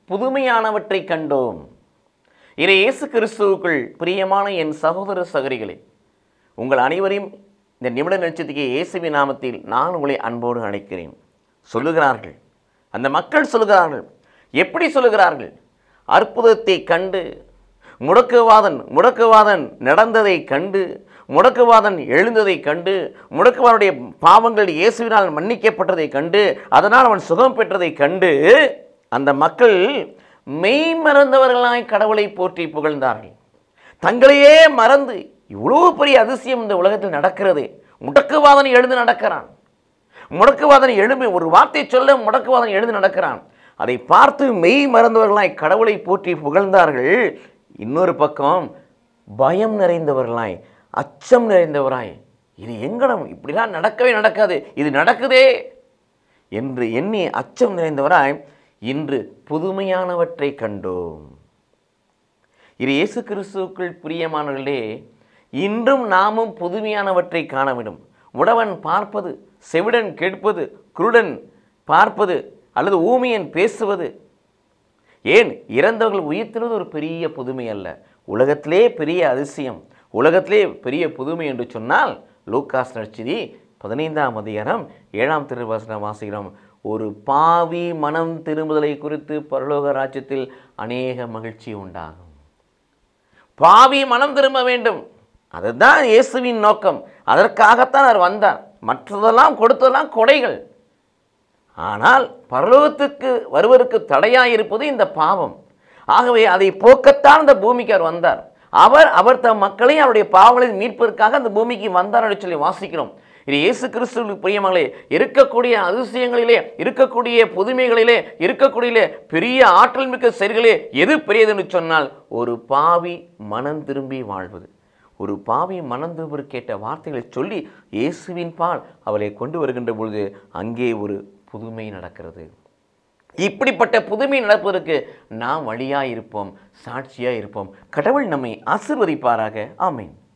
புதுமையானவற்றை கண்டோம் இறை இயேசு கிறிஸ்துவுக்குள் பிரியமான என் சகோதர சகரிகளே உங்கள் அனைவரையும் இந்த நிமிட நட்சத்திரிகை இயேசுவின் நாமத்தில் நான் உங்களை அன்போடு அழைக்கிறேன் சொல்லுகிறார்கள் அந்த மக்கள் சொல்லுகிறார்கள் எப்படி சொல்லுகிறார்கள் அற்புதத்தை கண்டு முடக்குவாதன் முடக்குவாதன் நடந்ததை கண்டு முடக்குவாதன் எழுந்ததை கண்டு முடக்குவானுடைய பாவங்கள் இயேசுவினால் மன்னிக்கப்பட்டதை கண்டு அதனால் அவன் சுகம் பெற்றதை கண்டு அந்த மக்கள் மெய் மறந்தவர்களாய் கடவுளை போற்றி புகழ்ந்தார்கள் தங்களையே மறந்து இவ்வளோ பெரிய அதிசயம் இந்த உலகத்தில் நடக்கிறது முடக்குவாதன் எழுந்து நடக்கிறான் முடக்குவாதன் எழும்பி ஒரு வார்த்தை சொல்ல முடக்குவாதன் எழுந்து நடக்கிறான் அதை பார்த்து மெய் மறந்தவர்களாய் கடவுளை போற்றி புகழ்ந்தார்கள் இன்னொரு பக்கம் பயம் நிறைந்தவர்களாய் அச்சம் நிறைந்தவராய் இது எங்கடம் இப்படிலாம் நடக்கவே நடக்காது இது நடக்குதே என்று எண்ணி அச்சம் நிறைந்தவராய் இன்று புதுமையானவற்றை கண்டோம் இது இயேசு கிறிஸ்துவுக்குள் பிரியமானவர்களே இன்றும் நாமும் புதுமையானவற்றை காண வேண்டும் உடவன் பார்ப்பது செவிடன் கேட்பது குருடன் பார்ப்பது அல்லது ஊமையன் பேசுவது ஏன் இறந்தவர்கள் உயிர்த்தினது ஒரு பெரிய புதுமை அல்ல உலகத்திலே பெரிய அதிசயம் உலகத்திலே பெரிய புதுமை என்று சொன்னால் லூக்காஸ் நட்சதி பதினைந்தாம் அதிகாரம் ஏழாம் திருவசனம் வாசிக்கிறோம் ஒரு பாவி மனம் திரும்புதலை குறித்து பரலோக ராஜ்யத்தில் அநேக மகிழ்ச்சி உண்டாகும் பாவி மனம் திரும்ப வேண்டும் அதுதான் இயேசுவின் நோக்கம் அதற்காகத்தான் அவர் வந்தார் மற்றதெல்லாம் கொடுத்ததெல்லாம் கொடைகள் ஆனால் பரலோகத்துக்கு வருவதற்கு தடையாயிருப்பது இந்த பாவம் ஆகவே அதை போக்கத்தான் இந்த பூமிக்கு அவர் வந்தார் அவர் அவர் தம் மக்களை அவருடைய பாவங்களை மீட்பதற்காக அந்த பூமிக்கு வந்தார் என்று சொல்லி வாசிக்கிறோம் இது இயேசு கிறிஸ்துவுக்கு பிரியமங்களே இருக்கக்கூடிய அதிசயங்களிலே இருக்கக்கூடிய புதுமைகளிலே இருக்கக்கூடிய பெரிய ஆற்றல் மிக்க செயல்களே எது பெரியது என்று சொன்னால் ஒரு பாவி மனம் திரும்பி வாழ்வது ஒரு பாவி மனம் திரும்ப கேட்ட வார்த்தைகளை சொல்லி இயேசுவின் பால் அவளை கொண்டு வருகின்ற பொழுது அங்கே ஒரு புதுமை நடக்கிறது இப்படிப்பட்ட புதுமை நடப்பதற்கு நாம் வழியாக இருப்போம் சாட்சியாக இருப்போம் கடவுள் நம்மை ஆசிர்வதிப்பாராக ஆமேன்